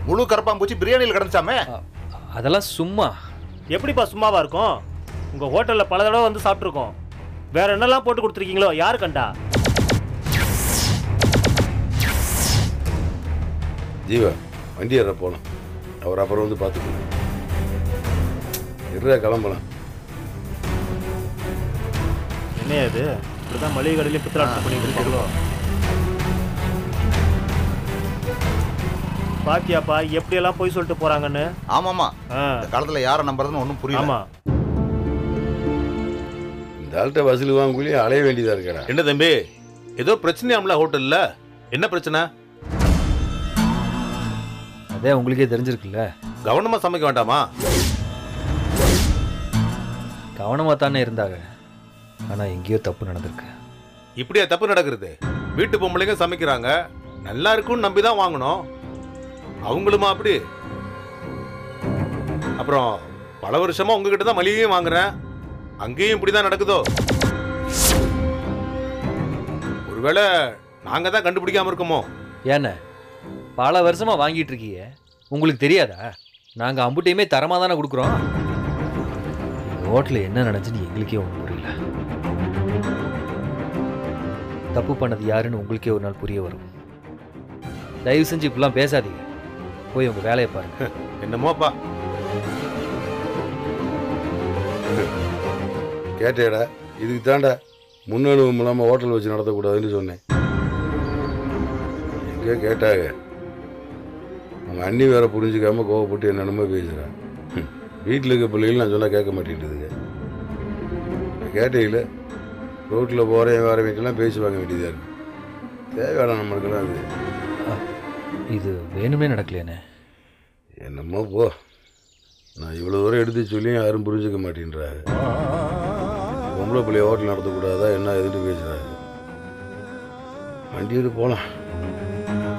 முழு கரப்பாம்பூச்சி பிரியாணியில் கிடந்துச்சாமே அ- அதெல்லாம் சும்மா எப்படிப்பா சும்மாவா இருக்கும் உங்க ஹோட்டல்ல பல தடவை வந்து சாப்பிட்ருக்கோம் வேற என்னெல்லாம் போட்டு கொடுத்துருக்கீங்களோ யாரு கண்டா ஜீவா வண்டி ஏற போகலாம் அவர் அப்புறம் வந்து பார்த்துக்கணும் இருடா கிளம்பலாம் என்ன இது இப்படிதான் மளிகை கடையில பித்தலாட்டம் பண்ணிட்டு இருக்காங்களோ பாத்தியாப்பா எப்படி எல்லாம் போய் சொல்லிட்டு போறாங்கன்னு ஆமாமா ஆ, இந்த காலத்துல யாரை நம்புறதுன்னு ஒன்றும் புரியல ஆமா இந்த ஆள்கிட்ட வசூல் வாங்கி அலைய வேண்டியதாக இருக்கடா என்ன தம்பி ஏதோ பிரச்சனையாம்ல ஹோட்டல்ல என்ன பிரச்சனை அதே உங்களுக்கே தெரிஞ்சிருக்குல்ல கவனமா சமைக்க வேண்டாமா கவனமாக தானே இருந்தாங்க ஆனால் எங்கேயோ தப்பு நடந்திருக்கு இப்படியா தப்பு நடக்கிறது வீட்டு பொம்பளைங்க சமைக்கிறாங்க நல்லா இருக்கும்னு நம்பி தான் வாங்கணும் அவங்களுமா அப்படி அப்புறம் பல வருஷமா உங்ககிட்ட தான் மளிகையும் வாங்குறேன் அங்கேயும் இப்படி தான் நடக்குதோ ஒருவேளை நாங்க தான் கண்டுபிடிக்காம இருக்கோமோ ஏண்ணே பல வருஷமாக வாங்கிட்டு இருக்கீங்க உங்களுக்கு தெரியாதா நாங்கள் அம்புட்டையுமே தரமாக தானே கொடுக்குறோம் இந்த ஹோட்டலில் என்ன நடந்துச்சுன்னு எங்களுக்கே ஒன்றும் புரியல தப்பு பண்ணது யாருன்னு உங்களுக்கே ஒரு நாள் புரிய வரும் தயவு செஞ்சு இப்படிலாம் பேசாதீங்க போய் உங்கள் வேலையை பாருங்க என்னமோப்பா கேட்டேடா இதுக்கு தாண்டா முன் அனுபவம் இல்லாமல் ஹோட்டல் வச்சு நடத்தக்கூடாதுன்னு சொன்னேன் எங்கே கேட்டாங்க அவங்க அண்ணி வேற புரிஞ்சுக்காம கோவப்பட்டு என்னென்னமோ பேசுகிறான் வீட்டில் இருக்க பிள்ளைகள் நான் சொன்னால் கேட்க மாட்டேங்குதுங்க கேட்டீங்கள ரோட்டில் போகிறேன் வர வீட்டெல்லாம் பேசி வாங்க வேண்டியதாக இருக்கு தேவையான நம்மளுக்கெல்லாம் அது இது வேணுமே நடக்கலையாண்ணே என்னமோ போ நான் இவ்வளோ தூரம் எடுத்து சொல்லியும் யாரும் புரிஞ்சுக்க மாட்டேன்றாங்க பொம்பளை பிள்ளைய ஹோட்டல் நடத்தக்கூடாதா என்ன எதுன்னு பேசுகிறாங்க வண்டி எடுத்து போகலாம்